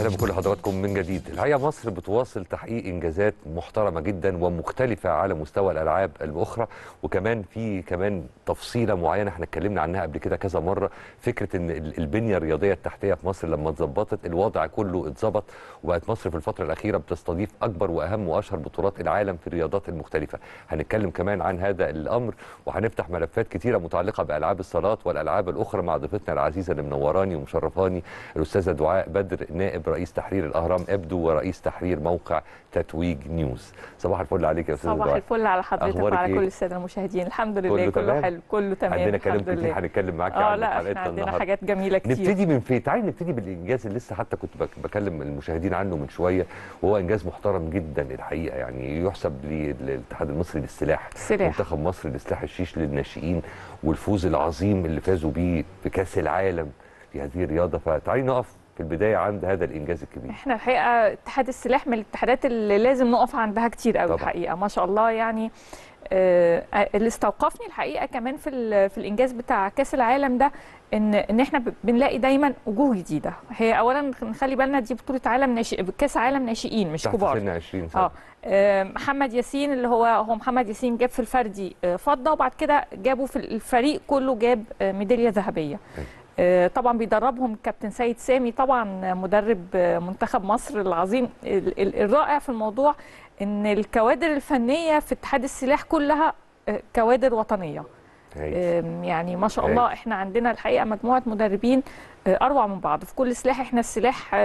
اهلا بكل حضراتكم من جديد الحقيقه مصر بتواصل تحقيق انجازات محترمه جدا ومختلفه على مستوى الالعاب الاخرى وكمان في كمان تفصيله معينه احنا اتكلمنا عنها قبل كده كذا مره فكره ان ال- البنيه الرياضيه التحتيه في مصر لما اتظبطت الوضع كله اتظبط وبقت مصر في الفتره الاخيره بتستضيف اكبر واهم واشهر بطولات العالم في الرياضات المختلفه هنتكلم كمان عن هذا الامر وهنفتح ملفات كتيره متعلقه بالعاب الصالات والالعاب الاخرى مع ضيفتنا العزيزه اللي منوراني ومشرفاني الاستاذه دعاء بدر نائب رئيس تحرير الاهرام ابدو ورئيس تحرير موقع تتويج نيوز صباح الفل عليك يا استاذه صباح دعاء الفل على حضرتك أخبارك وعلى إيه؟ كل الساده المشاهدين الحمد لله كله كله, تمام؟ حلو كله تمام عندنا كلام الحمد كتير لله. هنتكلم معاك اه عنه لا في احنا حلقتنا عندنا النهارده حاجات جميله كتير نبتدي من فين؟ تعالي نبتدي بالانجاز اللي لسه حتى كنت بك- بكلم المشاهدين عنه من شويه وهو انجاز محترم جدا الحقيقه يعني يحسب للاتحاد المصري للسلاح السلاح. منتخب مصر لسلاح الشيش للناشئين والفوز العظيم اللي فازوا بيه في كاس العالم في هذه الرياضه فتعالي نقف في البدايه عند هذا الانجاز الكبير احنا الحقيقه اتحاد السلاح من الاتحادات اللي لازم نقف عندها كتير قوي طبعاً. الحقيقه ما شاء الله يعني آه اللي استوقفني الحقيقه كمان في ال- في الانجاز بتاع كاس العالم ده ان ان احنا ب- بنلاقي دايما وجوه جديده هي اولا نخلي بالنا دي بطوله عالم ناشئ كاس عالم ناشئين مش تحت كبار سن 20 سنه اه آه، محمد ياسين اللي هو هو محمد ياسين جاب في الفردي آه، فضه وبعد كده جابوا في الفريق كله جاب آه، ميداليه ذهبيه أيوة. آه، طبعا بيدربهم كابتن سيد سامي طبعا مدرب آه، منتخب مصر العظيم ال- ال- الرائع في الموضوع ان الكوادر الفنيه في اتحاد السلاح كلها آه، كوادر وطنيه هايل. آم، يعني ما شاء هايل. الله احنا عندنا الحقيقه مجموعه مدربين آه، اروع من بعض في كل سلاح احنا السلاح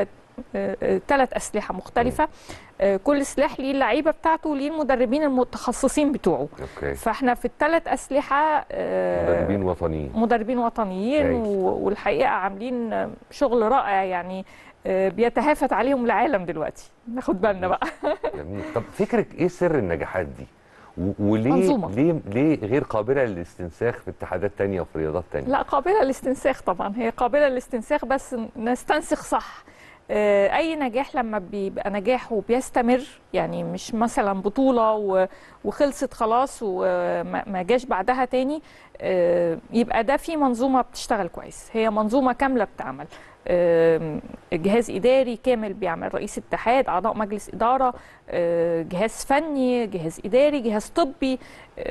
ثلاث اسلحه مختلفه آه، كل سلاح ليه اللعيبه بتاعته وليه المدربين المتخصصين بتوعه اوكي فاحنا في الثلاث اسلحه آه، مدربين وطنيين مدربين وطنيين هايل. و- والحقيقه عاملين آه، شغل رائع يعني آه، بيتهافت عليهم العالم دلوقتي ناخد بالنا بقى جميل طب فكرك ايه سر النجاحات دي و- وليه منظومة. ليه ليه غير قابله للاستنساخ في اتحادات تانية وفي رياضات تانية لا قابلة للاستنساخ طبعا هي قابلة للاستنساخ بس نستنسخ صح آه، أي نجاح لما بيبقى نجاح وبيستمر يعني مش مثلا بطولة و- وخلصت خلاص وما ما جاش بعدها تاني آه، يبقى ده في منظومة بتشتغل كويس هي منظومة كاملة بتعمل آم، جهاز إداري كامل بيعمل رئيس اتحاد أعضاء مجلس إدارة آه، جهاز فني جهاز إداري جهاز طبي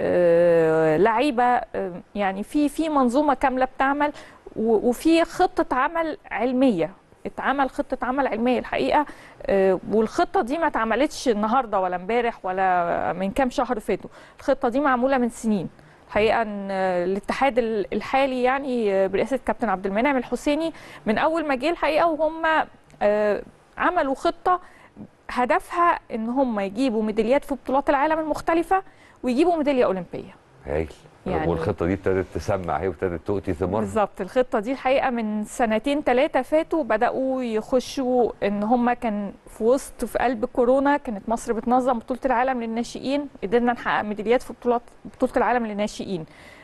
آه، لعيبة آه، يعني في في منظومة كاملة بتعمل و- وفي خطة عمل علمية اتعمل خطة عمل علمية الحقيقة آه، والخطة دي ما اتعملتش النهاردة ولا امبارح ولا من كام شهر فاتوا الخطة دي معمولة من سنين الحقيقة ان آه، الاتحاد ال- الحالي يعني آه، برئاسة كابتن عبد المنعم الحسيني من أول ما جه الحقيقة وهم آه، عملوا خطة هدفها ان هم يجيبوا ميداليات في بطولات العالم المختلفة ويجيبوا ميدالية أولمبية هايل يعني- والخطه دي ابتدت تسمع اهي وابتدت تؤتي ثمار بالظبط الخطه دي الحقيقه من سنتين ثلاثه فاتوا بداوا يخشوا ان هم كان في وسط في قلب كورونا كانت مصر بتنظم بطوله العالم للناشئين قدرنا نحقق ميداليات في بطولات بطوله العالم للناشئين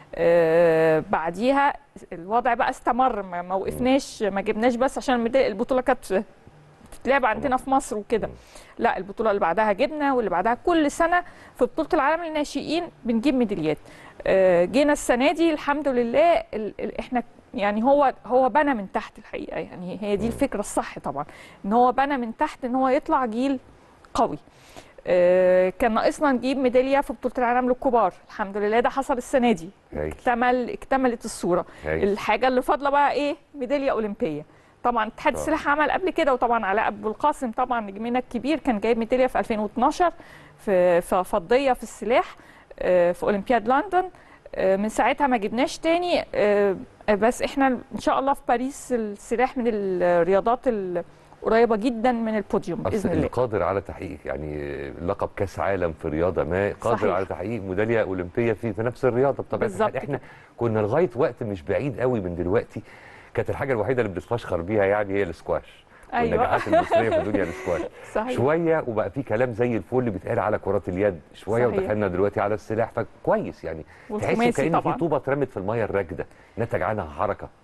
آه بعديها الوضع بقى استمر ما, ما وقفناش ما جبناش بس عشان الميدالية- البطوله كانت بتتلعب عندنا في مصر وكده لا البطوله اللي بعدها جبنا واللي بعدها كل سنه في بطوله العالم للناشئين بنجيب ميداليات آه، جينا السنه دي الحمد لله ال- ال- احنا يعني هو هو بنى من تحت الحقيقه يعني هي دي الفكره الصح طبعا ان هو بنى من تحت ان هو يطلع جيل قوي آه، كان ناقصنا نجيب ميداليه في بطوله العالم للكبار الحمد لله ده حصل السنه دي هايل اكتمل اكتملت الصوره هايل الحاجه اللي فاضله بقى ايه ميداليه اولمبيه طبعا اتحاد طبعا. السلاح عمل قبل كده وطبعا علاء ابو القاسم طبعا نجمنا الكبير كان جايب ميداليه في 2012 في في فضيه في السلاح آه، في اولمبياد لندن آه، من ساعتها ما جبناش تاني آه، بس احنا ان شاء الله في باريس السلاح من الرياضات القريبه جدا من البوديوم باذن اصل الله القادر على تحقيق يعني لقب كاس عالم في رياضه ما قادر صحيح. على تحقيق ميداليه اولمبيه في في نفس الرياضه بطبيعه بالظبط الحال احنا كنا لغايه وقت مش بعيد قوي من دلوقتي كانت الحاجه الوحيده اللي بنتفشخر بيها يعني هي السكواش أيوة. والنجاحات المصريه في الدنيا السكواش صحيح شويه وبقى في كلام زي الفل بيتقال على كرات اليد شويه صحيح. ودخلنا دلوقتي على السلاح فكويس يعني تحس والخماسي كأن في طبعا طوبه اترمت في الميه الراكده نتج عنها حركه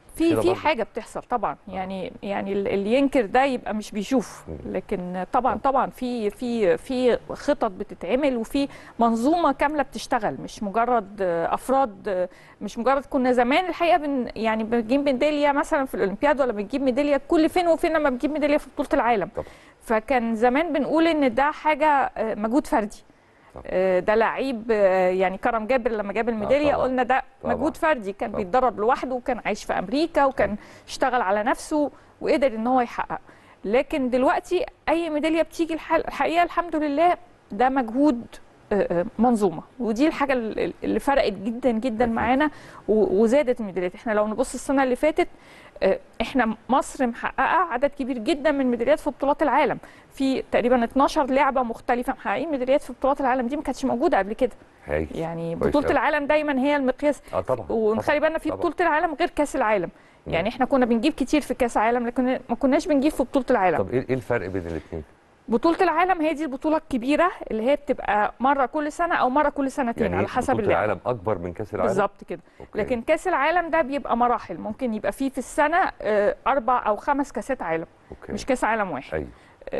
في كده في برضه. حاجه بتحصل طبعا يعني يعني ال- اللي ينكر ده يبقى مش بيشوف مم. لكن طبعا طبعا في في في خطط بتتعمل وفي منظومه كامله بتشتغل مش مجرد آه، افراد آه، مش مجرد كنا زمان الحقيقه بن يعني بنجيب ميداليه مثلا في الاولمبياد ولا بنجيب ميداليه كل فين وفين لما بنجيب ميداليه في بطوله العالم طبعا. فكان زمان بنقول ان ده حاجه آه، مجهود فردي طبعا. آه، ده لعيب آه، يعني كرم جابر لما جاب الميداليه طبعا. قلنا ده طبعا. مجهود فردي كان طبعا. بيتدرب لوحده وكان عايش في امريكا وكان اشتغل على نفسه وقدر ان هو يحقق لكن دلوقتي اي ميداليه بتيجي الح- الحقيقه الحمد لله ده مجهود آه، آه، منظومه ودي الحاجه ال- اللي فرقت جدا جدا أكيد. معانا و- وزادت الميداليات احنا لو نبص السنه اللي فاتت آه، احنا مصر محققه عدد كبير جدا من الميداليات في بطولات العالم في تقريبا 12 لعبه مختلفه محققين ميداليات في بطولات العالم دي ما كانتش موجوده قبل كده هاي يعني كويس بطوله أوي. العالم دايما هي المقياس اه طبعا ونخلي بالنا في طبعاً. بطوله العالم غير كاس العالم مم. يعني احنا كنا بنجيب كتير في كاس العالم لكن ما كناش بنجيب في بطوله العالم طب ايه إيه الفرق بين الاثنين؟ بطوله العالم هي دي البطوله الكبيره اللي هي بتبقى مره كل سنه او مره كل سنتين يعني على إيه حسب بطولة اللعبه العالم اكبر من كاس العالم بالظبط كده أوكي. لكن كاس العالم ده بيبقى مراحل ممكن يبقى فيه في السنه آه، اربع او خمس كاسات عالم اوكي مش كاس عالم واحد ايوه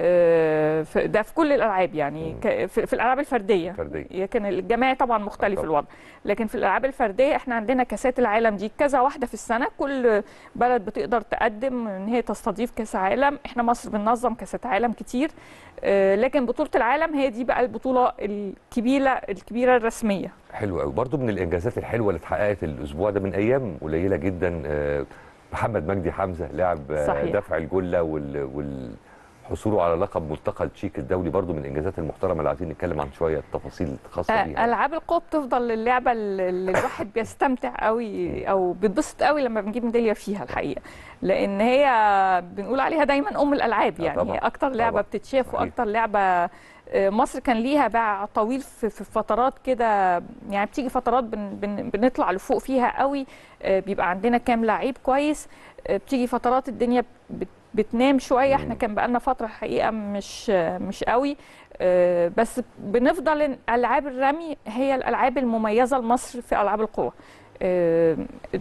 آه، ف- ده في كل الالعاب يعني مم. ك- في في الالعاب الفرديه فردية. لكن الجماعي طبعا مختلف طبعاً. الوضع لكن في الالعاب الفرديه احنا عندنا كاسات العالم دي كذا واحده في السنه كل بلد بتقدر تقدم ان هي تستضيف كاس عالم احنا مصر بننظم كاسات عالم كتير آه، لكن بطوله العالم هي دي بقى البطوله الكبيره الكبيره الرسميه حلو قوي برضو من الانجازات الحلوه اللي اتحققت الاسبوع ده من ايام قليله جدا آه، محمد مجدي حمزه لاعب آه، صحيح. دفع الجله وال وال حصوله على لقب ملتقى التشيك الدولي برضو من الانجازات المحترمه اللي عايزين نتكلم عن شويه التفاصيل الخاصه آه، بيها العاب القوه بتفضل اللعبه اللي اللي الواحد بيستمتع قوي او بيتبسط قوي لما بنجيب ميداليه فيها الحقيقه لان هي بنقول عليها دايما ام الالعاب آه، يعني طبعاً، هي اكتر لعبه طبعاً، بتتشاف صحيح. واكتر لعبه آه، مصر كان ليها باع طويل في في فترات كده يعني بتيجي فترات بن بن بنطلع لفوق فيها قوي آه، بيبقى عندنا كام لعيب كويس آه، بتيجي فترات الدنيا بت بتنام شويه احنا مم. كان بقالنا فتره الحقيقه مش آه، مش قوي آه، بس بنفضل إن العاب الرمي هي الالعاب المميزه لمصر في العاب القوى آه،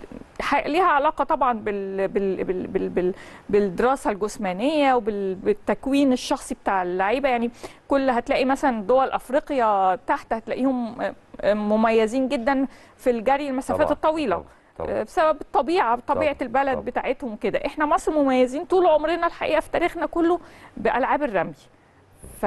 ح- ليها علاقه طبعا بال بال بال بال بال بالدراسه الجسمانيه وبالتكوين الشخصي بتاع اللعيبه يعني كل هتلاقي مثلا دول افريقيا تحت هتلاقيهم آه، آه، مميزين جدا في الجري المسافات طبعاً، الطويله طبعاً، طبعاً. آه، بسبب الطبيعه طبيعه طبعاً، البلد طبعاً. بتاعتهم كده احنا مصر مميزين طول عمرنا الحقيقه في تاريخنا كله بالعاب الرمي ف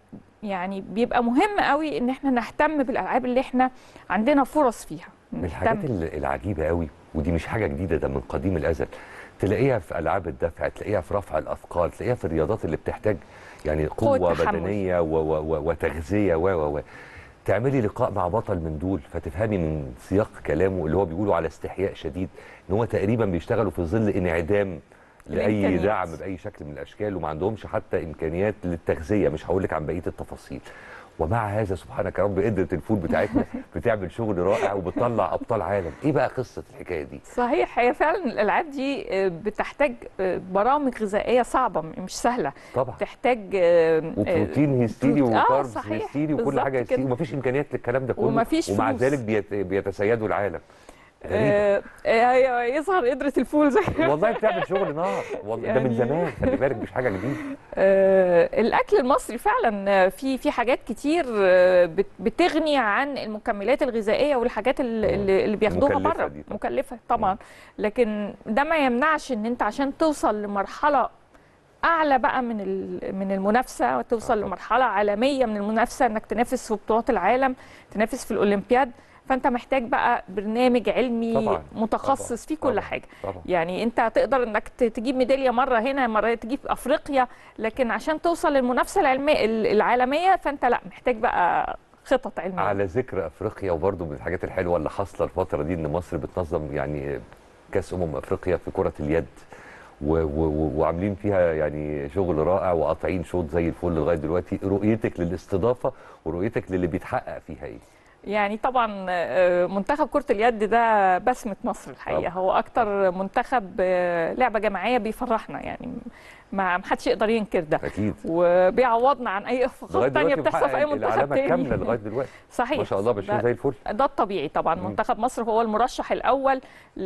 يعني بيبقى مهم قوي ان احنا نهتم بالالعاب اللي احنا عندنا فرص فيها من الحاجات نهتم. ال- العجيبه قوي ودي مش حاجه جديده ده من قديم الازل تلاقيها في العاب الدفع تلاقيها في رفع الاثقال تلاقيها في الرياضات اللي بتحتاج يعني قوه, قوة تحمل. بدنيه و و و وتغذيه و و و تعملي لقاء مع بطل من دول فتفهمي من سياق كلامه اللي هو بيقوله على استحياء شديد ان هو تقريبا بيشتغلوا في ظل انعدام لاي الإمكانيات. دعم باي شكل من الاشكال وما عندهمش حتى امكانيات للتغذيه مش هقول لك عن بقيه التفاصيل ومع هذا سبحانك يا رب قدره الفول بتاعتنا بتعمل شغل رائع وبتطلع ابطال عالم ايه بقى قصه الحكايه دي صحيح هي فعلا الالعاب دي آه، بتحتاج آه، برامج غذائيه صعبه م- مش سهله طبعا تحتاج آه، آه، وبروتين هيستيري بروت- آه، وكاربس صحيح، هيستيري وكل بالظبط حاجه هيستيري كده. ومفيش امكانيات للكلام ده كله ومفيش ومع فلوس. ذلك بيت... بيتسيدوا العالم غريبة. آه، آه، يظهر قدره الفول زي والله بتعمل شغل نار والله ده من يعني- زمان خلي بالك مش حاجه جديده آه، الاكل المصري فعلا آه، في في حاجات كتير آه، بت- بتغني عن المكملات الغذائيه والحاجات ال- اللي اللي بياخدوها المكلفة بره دي طبعاً. مكلفه طبعا لكن ده ما يمنعش ان انت عشان توصل لمرحله اعلى بقى من ال- من المنافسه وتوصل آه طبعاً. لمرحله عالميه من المنافسه انك تنافس في بطولات العالم تنافس في الاولمبياد فانت محتاج بقى برنامج علمي طبعاً، متخصص طبعاً، في كل طبعاً، حاجه طبعا يعني انت هتقدر انك ت- تجيب ميداليه مره هنا مره تجيب افريقيا لكن عشان توصل للمنافسه العلميه ال- العالميه فانت لا محتاج بقى خطط علميه على ذكر افريقيا وبرضه من الحاجات الحلوه اللي حاصله الفتره دي ان مصر بتنظم يعني كاس امم افريقيا في كره اليد و و و وعاملين فيها يعني شغل رائع وقاطعين شوط زي الفل لغايه دلوقتي رؤيتك للاستضافه ورؤيتك للي بيتحقق فيها ايه يعني طبعا آه، منتخب كره اليد ده بسمه مصر الحقيقه طبعاً. هو اكتر منتخب آه، لعبه جماعيه بيفرحنا يعني ما حدش يقدر ينكر ده اكيد وبيعوضنا عن اي لغايه اخفاقات تانية دلوقتي بتحصل في اي محقق منتخب العلامه تاني الكامله لغايه دلوقتي صحيح ما شاء الله ماشيين ده- زي الفل ده الطبيعي طبعا مم. منتخب مصر هو المرشح الاول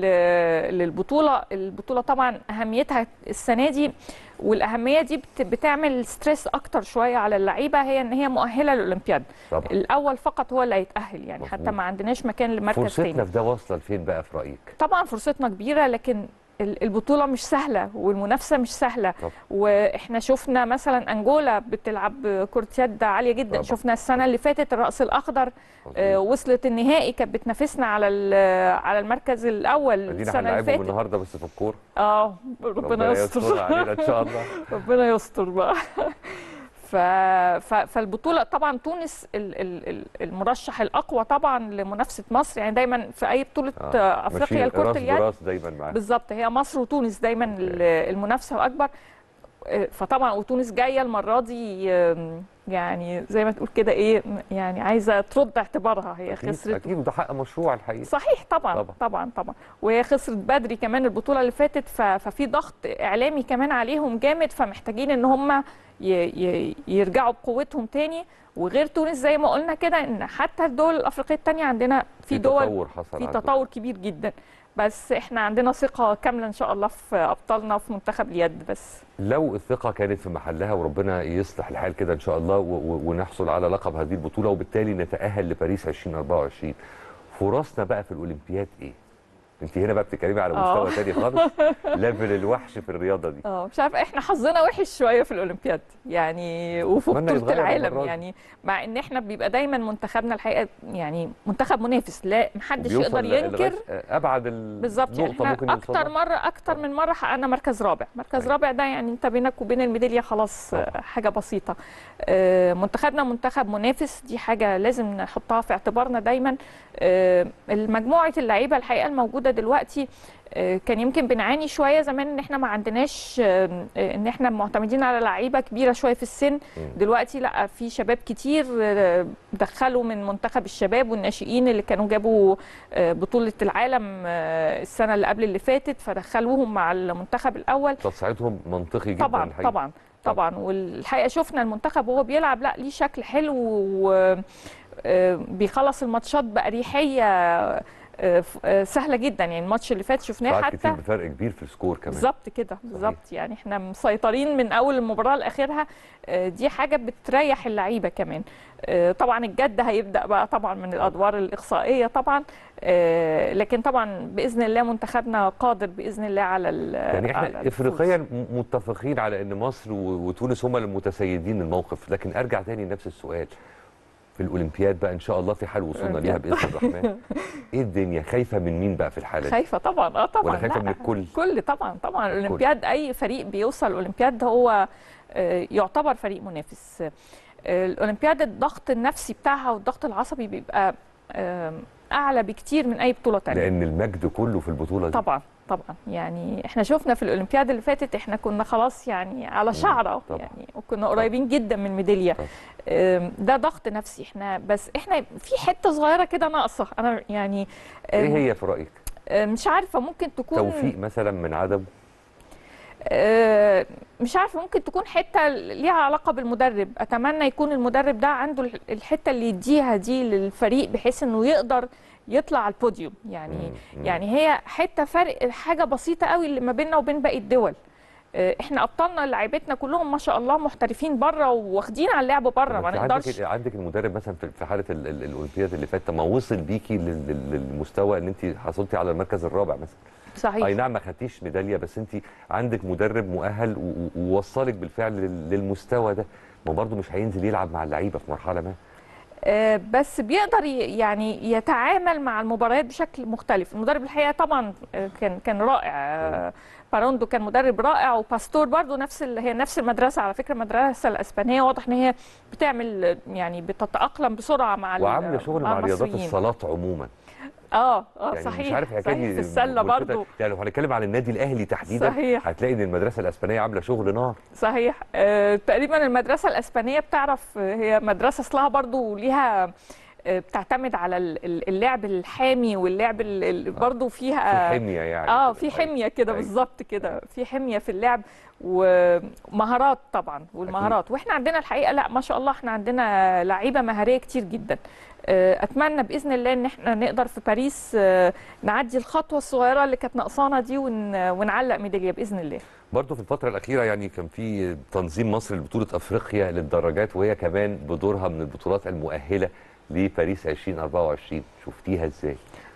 ل- للبطوله البطوله طبعا اهميتها السنه دي والاهميه دي بت- بتعمل ستريس اكتر شويه على اللعيبه هي ان هي مؤهله للاولمبياد طبعا الاول فقط هو اللي هيتاهل يعني مظبوط. حتى ما عندناش مكان لمركز فرصتنا تاني في ده واصله لفين بقى في رايك؟ طبعا فرصتنا كبيره لكن ال- البطوله مش سهله والمنافسه مش سهله طبعا. واحنا شفنا مثلا انجولا بتلعب كره يد عاليه جدا طبعا. شفنا السنه اللي فاتت الراس الاخضر آه، مظبوط. وصلت النهائي كانت بتنافسنا على ال- على المركز الاول ادينا السنه اللي هنلعبهم فاتت النهارده بس في الكوره اه ربنا يستر علينا ان شاء الله ربنا يستر بقى ف... ف... فالبطوله طبعا تونس ال... ال... ال- المرشح الاقوى طبعا لمنافسه مصر يعني دايما في اي بطوله آه، آه. افريقيا ماشيين لكره راس اليد براس دايما معانا بالظبط هي مصر وتونس دايما ال- المنافسه اكبر آه، فطبعا وتونس جايه المره دي آم، يعني زي ما تقول كده ايه يعني عايزه ترد اعتبارها هي اكيد خسرت اكيد وده حق مشروع الحقيقه صحيح طبعا طبعا. طبعا طبعا, طبعا. وهي خسرت بدري كمان البطوله اللي فاتت ف- ففي ضغط اعلامي كمان عليهم جامد فمحتاجين ان هم ي- ي- يرجعوا بقوتهم تاني وغير تونس زي ما قلنا كده ان حتى الدول الافريقيه التانيه عندنا في دول تطور حصل في عندهم. تطور كبير جدا بس احنا عندنا ثقه كامله ان شاء الله في ابطالنا في منتخب اليد بس لو الثقة كانت في محلها وربنا يصلح الحال كده إن شاء الله و- و- ونحصل على لقب هذه البطولة وبالتالي نتأهل لباريس 2024 فرصنا بقى في الأولمبياد إيه؟ أنت هنا بقى بتتكلمي على آه. مستوى تاني خالص ليفل الوحش في الرياضة دي اه مش عارفه احنا حظنا وحش شويه في الاولمبياد يعني وفي أتمنى بطوله يتغير العالم المرة دي. يعني مع ان احنا بيبقى دايما منتخبنا الحقيقه يعني منتخب منافس لا محدش وبيوصل يقدر ل- ينكر لغاية أبعد ال- بالظبط يعني نقطة احنا ممكن اكتر يوصلها. مره اكتر طبعا. من مره حققنا مركز رابع مركز أيوة. رابع ده يعني انت بينك وبين الميداليه خلاص طبعا. آه، حاجه بسيطه آه، منتخبنا منتخب منافس دي حاجه لازم نحطها في اعتبارنا دايما آه، المجموعه اللعيبه الحقيقه الموجوده دلوقتي آه، كان يمكن بنعاني شويه زمان ان احنا ما عندناش آه، آه، ان احنا معتمدين على لعيبه كبيره شويه في السن دلوقتي لا في شباب كتير آه، دخلوا من منتخب الشباب والناشئين اللي كانوا جابوا آه، بطوله العالم آه، السنه اللي قبل اللي فاتت فدخلوهم مع المنتخب الاول تصعيدهم منطقي جدا طبعا الحقيقة. طبعا طبعا والحقيقه شفنا المنتخب وهو بيلعب لا ليه شكل حلو و آه، بيخلص الماتشات باريحيه آه، ف- آه، سهله جدا يعني الماتش اللي فات شفناه ساعات حتى كتير بفرق كبير في السكور كمان بالظبط كده بالظبط يعني احنا مسيطرين من اول المباراه لاخرها آه، دي حاجه بتريح اللعيبه كمان آه، طبعا الجد هيبدا بقى طبعا من الادوار الاقصائيه طبعا آه، لكن طبعا باذن الله منتخبنا قادر باذن الله على ال- يعني على احنا الفوز. افريقيا م- متفقين على ان مصر و- وتونس هم المتسيدين الموقف لكن ارجع تاني لنفس السؤال في الاولمبياد بقى ان شاء الله في حال وصولنا ليها باذن الرحمن ايه الدنيا خايفه من مين بقى في الحاله دي خايفه طبعا اه طبعا ولا خايفة لا، من الكل؟ كل طبعا طبعا الاولمبياد اي فريق بيوصل الاولمبياد هو آه، يعتبر فريق منافس آه، الاولمبياد الضغط النفسي بتاعها والضغط العصبي بيبقى آم، اعلى بكتير من اي بطوله تانية لان المجد كله في البطوله دي طبعا طبعا يعني احنا شفنا في الاولمبياد اللي فاتت احنا كنا خلاص يعني على شعره طبعا. يعني وكنا قريبين جدا من ميداليه طبعا. آم، ده ضغط نفسي احنا بس احنا في حته صغيره كده ناقصه انا يعني ايه آم، هي في رايك آم، مش عارفه ممكن تكون توفيق مثلا من عدم آه، مش عارفه ممكن تكون حته ليها علاقه بالمدرب اتمنى يكون المدرب ده عنده الح- الحته اللي يديها دي للفريق بحيث انه يقدر يطلع على البوديوم يعني مم. يعني هي حته فرق حاجه بسيطه قوي اللي ما بيننا وبين باقي الدول آه، احنا ابطالنا لعيبتنا كلهم ما شاء الله محترفين بره واخدين على اللعب بره طب ما انت نقدرش عندك عندك المدرب مثلا في في حاله ال- ال- الاولمبياد اللي فاتت ما وصل بيكي لل- لل- للمستوى ان انت حصلتي على المركز الرابع مثلا صحيح اي نعم ما خدتيش ميداليه بس انت عندك مدرب مؤهل و- و- ووصلك بالفعل لل- للمستوى ده ما برضه مش هينزل يلعب مع اللعيبه في مرحله ما آه، بس بيقدر ي- يعني يتعامل مع المباريات بشكل مختلف المدرب الحقيقه طبعا آه، كان كان رائع آه، باروندو كان مدرب رائع وباستور برضو نفس ال... هي نفس المدرسه على فكره المدرسه الاسبانيه واضح ان هي بتعمل آه، يعني بتتاقلم بسرعه مع ال- وعامله شغل مع رياضات المصريين. الصالات عموما اه اه يعني صحيح مش عارف صحيح حكايه في السله ملفتة. برضو يعني لو هنتكلم عن النادي الاهلي تحديدا صحيح. هتلاقي ان المدرسه الاسبانيه عامله شغل نار صحيح آه، تقريبا المدرسة الأسبانية بتعرف آه، هي مدرسة أصلها برضو ليها آه، بتعتمد على ال- ال- اللعب الحامي واللعب ال- ال- برضه في فيها حميه يعني اه كده. في حميه كده أيوة. بالظبط كده في حميه في اللعب ومهارات طبعا والمهارات واحنا عندنا الحقيقه لا ما شاء الله احنا عندنا لعيبه مهاريه كتير جدا آه، اتمنى باذن الله ان احنا نقدر في باريس آه، نعدي الخطوه الصغيره اللي كانت ناقصانا دي ون- ونعلق ميداليه باذن الله برضه في الفترة الأخيرة يعني كان في تنظيم مصر لبطولة أفريقيا للدراجات وهي كمان بدورها من البطولات المؤهلة لباريس 2024 شفتيها ازاي؟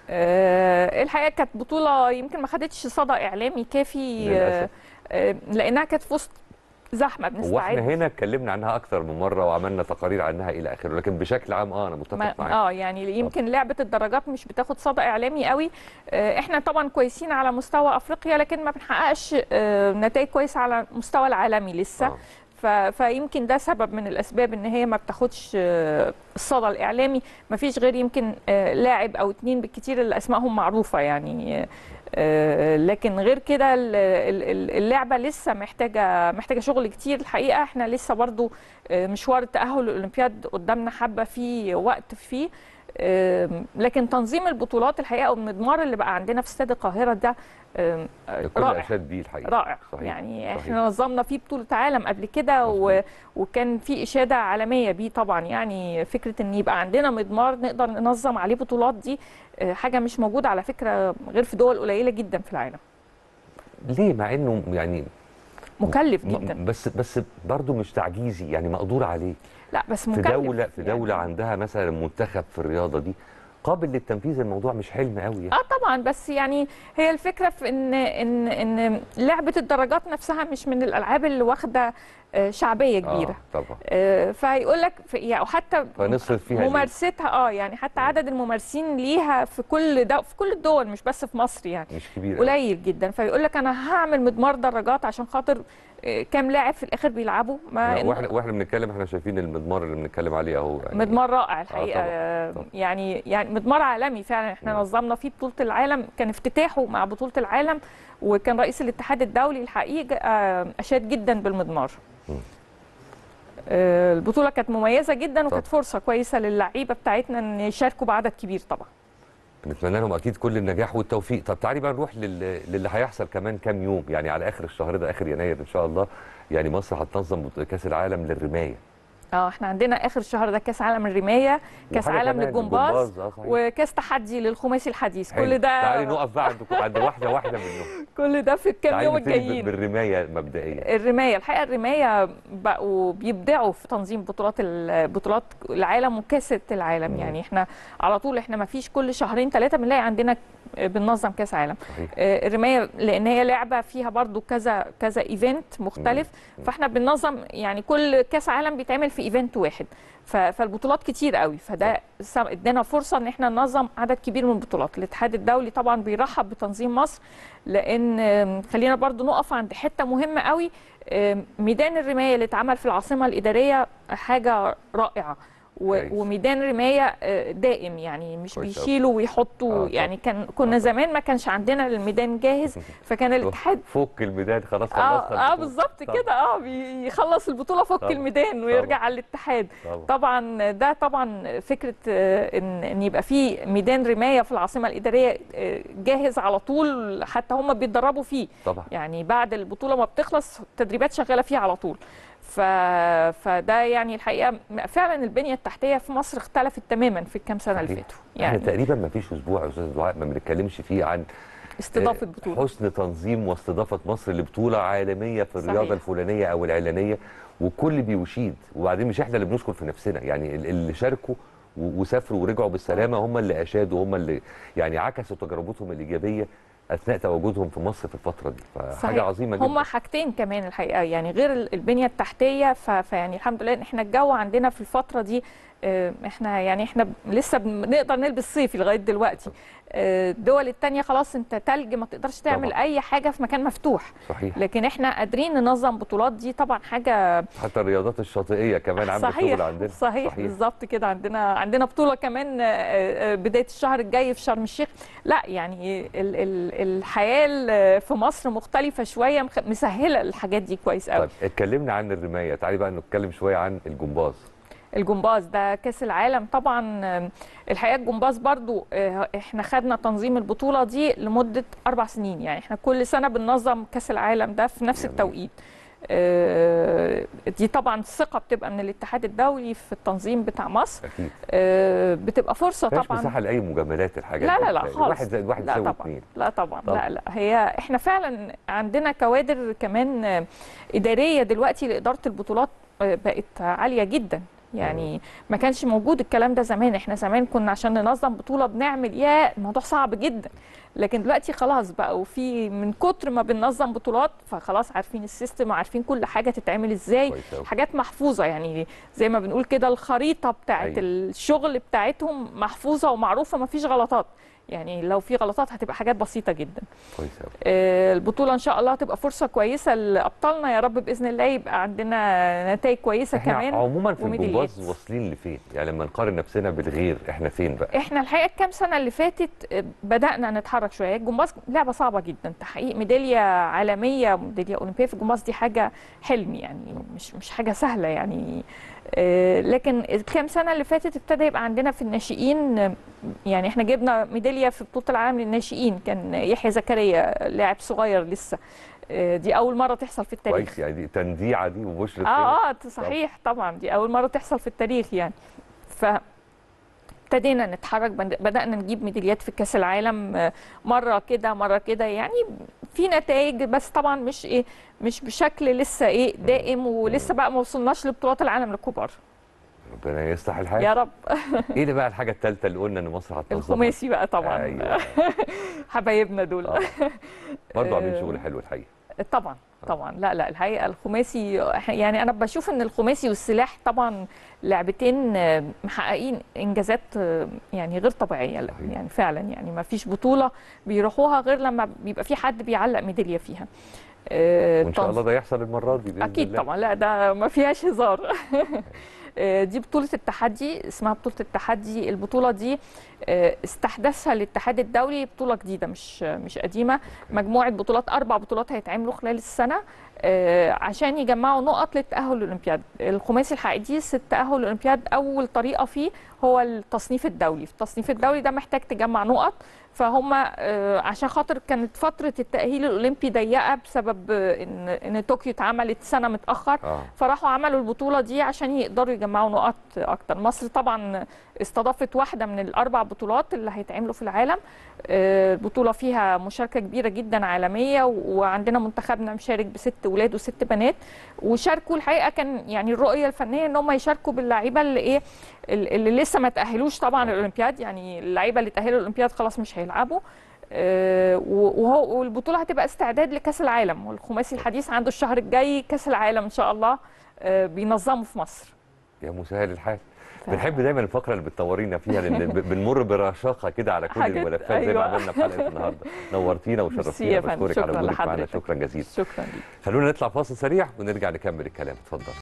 آه، الحقيقه كانت بطوله يمكن ما خدتش صدى اعلامي كافي آه، للأسف. آه، لانها كانت في وسط زحمه واحنا بنستعد هنا اتكلمنا عنها أكثر من مرة وعملنا تقارير عنها إلى آخره لكن بشكل عام اه أنا متفق ما معاك اه يعني يمكن لعبه الدراجات مش بتاخد صدى اعلامي قوي آه، احنا طبعا كويسين على مستوى افريقيا لكن ما بنحققش آه، نتائج كويسه على المستوى العالمي لسه آه. ف... فيمكن ده سبب من الاسباب ان هي ما بتاخدش آه، الصدى الاعلامي ما فيش غير يمكن آه، لاعب او اتنين بالكتير اللي اسمائهم معروفه يعني آه، لكن غير كده ال- ال- ال- اللعبه لسه محتاجه محتاجه شغل كتير الحقيقه احنا لسه برضو آه، مشوار التاهل للاولمبياد قدامنا حبه في وقت فيه آم، لكن تنظيم البطولات الحقيقه والمضمار اللي بقى عندنا في استاد القاهره ده آم، كل رائع أشاد بيه الحقيقة رائع صحيح. يعني صحيح. احنا نظمنا فيه بطوله عالم قبل كده و... مظبوط. وكان في اشاده عالميه بيه طبعا يعني فكره ان يبقى عندنا مضمار نقدر ننظم عليه بطولات دي آه، حاجه مش موجوده على فكره غير في دول قليله جدا في العالم ليه مع إنه يعني مكلف م- جدا بس بس برضه مش تعجيزي يعني مقدور عليه لا بس في مكلف دولة في دولة يعني. عندها مثلا منتخب في الرياضة دي قابل للتنفيذ الموضوع مش حلم قوي يعني. اه طبعا بس يعني هي الفكره في ان ان ان لعبه الدراجات نفسها مش من الالعاب اللي واخده آه، شعبيه كبيره آه طبعا آه، فيقول لك في يعني وحتى فنصرف فيها ليه؟ ممارستها اه يعني حتى عدد الممارسين ليها في كل دو في كل الدول مش بس في مصر يعني مش كبير قوي. قليل جدا فيقول لك انا هعمل مضمار دراجات عشان خاطر آه، كام لاعب في الاخر بيلعبوا ما لا، إن- واحنا واحنا بنتكلم احنا شايفين المضمار اللي بنتكلم عليه اهو يعني مضمار رائع الحقيقه طبعاً، آه طبعاً. يعني يعني مضمار عالمي فعلا احنا مم. نظمنا فيه بطوله العالم كان افتتاحه مع بطوله العالم وكان رئيس الاتحاد الدولي الحقيقه آه، اشاد جدا بالمضمار مم. آه، البطوله كانت مميزه جدا وكانت طبعاً. فرصه كويسه للعيبه بتاعتنا ان يشاركوا بعدد كبير طبعا بنتمنى لهم اكيد كل النجاح والتوفيق طب تعالي بقى نروح لل... للي هيحصل كمان كام يوم يعني على اخر الشهر ده اخر يناير ان شاء الله يعني مصر هتنظم بط- كاس العالم للرمايه اه احنا عندنا اخر الشهر ده كاس عالم الرمايه كاس وحاجة عالم كمان، للجمباز الجمباز، آه، صحيح. وكاس تحدي للخماسي الحديث حلو. كل ده تعالي نقف بقى عند عند واحده واحده منهم كل ده في الكام تعالي يوم نبتدي ب- الجايين بالرمايه مبدئيا الرمايه الحقيقه الرمايه بقوا بيبدعوا في تنظيم بطولات ال- بطولات العالم وكاسه العالم مم. يعني احنا على طول احنا ما فيش كل شهرين ثلاثه بنلاقي عندنا بننظم كاس عالم صحيح آه، الرمايه لان هي لعبه فيها برضو كذا كذا ايفنت مختلف مم. فاحنا بننظم يعني كل كاس عالم بيتعمل في ايفنت واحد ف- فالبطولات كتير قوي فده سم- ادانا فرصه ان احنا ننظم عدد كبير من البطولات الاتحاد الدولي طبعا بيرحب بتنظيم مصر لان آم، خلينا برضو نقف عند حته مهمه قوي آم، ميدان الرمايه اللي اتعمل في العاصمه الاداريه حاجه رائعه و- كويس. وميدان رمايه آه، دائم يعني مش كويس أوي. بيشيلوا ويحطوا آه، يعني كان آه، كنا طبعاً. زمان ما كانش عندنا الميدان جاهز فكان الاتحاد فك الميدان خلاص خلصنا اه اه البطولة. بالظبط طبعاً. كده اه بيخلص البطوله فك طبعاً. الميدان ويرجع طبعاً. على الاتحاد طبعا طبعا ده طبعا فكره آه، ان ان يبقى في ميدان رمايه في العاصمه الاداريه آه، جاهز على طول حتى هم بيتدربوا فيه طبعا يعني بعد البطوله ما بتخلص التدريبات شغاله فيه على طول ف... فده يعني الحقيقه فعلا البنيه التحتيه في مصر اختلفت تماما في الكام سنه اللي صحيح. فاتوا احنا يعني تقريبا ما فيش اسبوع يا استاذ دعاء ما بنتكلمش فيه عن استضافه آه، بطوله حسن تنظيم واستضافه مصر لبطوله عالميه في صحيح. الرياضه الفلانيه او العلانيه والكل بيشيد وبعدين مش احنا اللي بنشكر في نفسنا يعني ال- اللي شاركوا و- وسافروا ورجعوا بالسلامه هم اللي اشادوا هم اللي يعني عكسوا تجربتهم الايجابيه اثناء تواجدهم في مصر في الفتره دي فحاجه صحيح. عظيمه جدا هما حاجتين كمان الحقيقه يعني غير ال- البنيه التحتيه ف- فيعني الحمد لله ان احنا الجو عندنا في الفتره دي آه، احنا يعني احنا ب- لسه بنقدر نلبس صيفي لغايه دلوقتي آه، الدول التانية خلاص انت تلج ما تقدرش تعمل طبعا. اي حاجه في مكان مفتوح صحيح لكن احنا قادرين ننظم بطولات دي طبعا حاجه حتى الرياضات الشاطئيه كمان عامله صحيح شغل عندنا صحيح, صحيح. بالظبط كده عندنا عندنا بطوله كمان آه، آه، بدايه الشهر الجاي في شرم الشيخ لا يعني ال ال الحياه ال- في مصر مختلفه شويه مخ- مسهله الحاجات دي كويس قوي طيب اتكلمنا عن الرمايه تعالي بقى نتكلم شويه عن الجمباز الجمباز ده كاس العالم طبعا آه، الحقيقه الجمباز برضو آه، احنا خدنا تنظيم البطوله دي لمده اربع سنين يعني احنا كل سنه بننظم كاس العالم ده في نفس جميل. التوقيت آه، دي طبعا ثقه بتبقى من الاتحاد الدولي في التنظيم بتاع مصر اكيد آه، بتبقى فرصه مفيهاش طبعا مساحه لاي مجاملات الحاجات لا دي. لا لا خالص واحد زائد واحد لا يساوي طبعا اثنين لا طبعا طبعا. لا لا هي احنا فعلا عندنا كوادر كمان آه، اداريه دلوقتي لاداره البطولات آه، بقت عاليه جدا يعني ما كانش موجود الكلام ده زمان احنا زمان كنا عشان ننظم بطوله بنعمل يا الموضوع صعب جدا لكن دلوقتي خلاص بقى وفي من كتر ما بننظم بطولات فخلاص عارفين السيستم وعارفين كل حاجه تتعمل ازاي كويس أوي. حاجات محفوظه يعني زي ما بنقول كده الخريطه بتاعت أيوة. الشغل بتاعتهم محفوظه ومعروفه ما فيش غلطات يعني لو في غلطات هتبقى حاجات بسيطه جدا كويس أوي. آه، البطوله ان شاء الله هتبقى فرصه كويسه لابطالنا يا رب باذن الله يبقى عندنا نتائج كويسه احنا كمان عموما في وميداليات. الجمباز واصلين لفين؟ يعني لما نقارن نفسنا بالغير احنا فين بقى؟ احنا الحقيقه الكام سنه اللي فاتت آه، بدانا نتحرك شويه الجمباز لعبه صعبه جدا تحقيق ميداليه عالميه ميداليه اولمبيه في الجمباز دي حاجه حلم يعني مش مش حاجه سهله يعني آه، لكن الكام سنه اللي فاتت ابتدى يبقى عندنا في الناشئين آه، يعني احنا جبنا ميداليه في بطوله العالم للناشئين كان يحيى زكريا لاعب صغير لسه آه، دي اول مره تحصل في التاريخ كويس يعني دي تنديعه دي وبشرة خير. اه اه صحيح طبعا دي اول مره تحصل في التاريخ يعني ف ابتدينا نتحرك بن- بدانا نجيب ميداليات في كاس العالم آه، مره كده مره كده يعني في نتائج بس طبعا مش ايه مش بشكل لسه ايه دائم ولسه بقى ما وصلناش لبطولات العالم الكبار ربنا يصلح الحال يا رب ايه اللي بقى الحاجه الثالثه اللي قلنا ان مصر هتنظمها؟ الخماسي بقى طبعا ايوه حبايبنا دول آه. برضه عاملين آه، شغل حلو الحقيقه طبعا طبعا لا لا الحقيقه الخماسي يعني انا بشوف ان الخماسي والسلاح طبعا لعبتين آه، محققين انجازات آه، يعني غير طبيعيه لا، صحيح. يعني فعلا يعني ما فيش بطوله بيروحوها غير لما بيبقى في حد بيعلق ميداليه فيها آه، وان شاء تنظ- الله ده يحصل المره دي بإذن اكيد الله. طبعا لا ده ما فيهاش هزار آه، دي بطولة التحدي اسمها بطولة التحدي البطولة دي آه، استحدثها الاتحاد الدولي بطولة جديدة مش مش قديمة مجموعة بطولات أربع بطولات هيتعملوا خلال السنة آه، عشان يجمعوا نقط للتأهل للأولمبياد الخماسي الحديث التأهل للأولمبياد أول طريقة فيه هو التصنيف الدولي التصنيف الدولي ده محتاج تجمع نقط فهم آه، عشان خاطر كانت فترة التأهيل الأولمبي ضيقة بسبب آه، إن إن طوكيو اتعملت سنة متأخر اه فراحوا عملوا البطوله دي عشان يقدروا يجمعوا نقط اكتر مصر طبعا استضافت واحده من الاربع بطولات اللي هيتعملوا في العالم آه، البطوله فيها مشاركه كبيره جدا عالميه و- وعندنا منتخبنا مشارك بست ولاد وست بنات وشاركوا الحقيقه كان يعني الرؤيه الفنيه ان هم يشاركوا باللعيبه اللي ايه اللي لسه ما تاهلوش طبعا الاولمبياد يعني اللعيبه اللي تاهلوا الاولمبياد خلاص مش هيلعبوا آه، وهو والبطوله هتبقى استعداد لكاس العالم والخماسي الحديث عنده الشهر الجاي كاس العالم ان شاء الله آه، بينظموا في مصر يا مسهل الحال ف- بنحب دايما الفقره اللي بتطورينا فيها لان ب- بنمر برشاقه كده على كل حاجات- الملفات زي ما أيوة. عملنا في حلقه النهارده نورتينا ميرسي وشرفتينا يا فندم. بشكرك على شكراً وجودك معنا لحضرتك. شكرا جزيلا شكرا لك خلونا نطلع فاصل سريع ونرجع نكمل الكلام اتفضل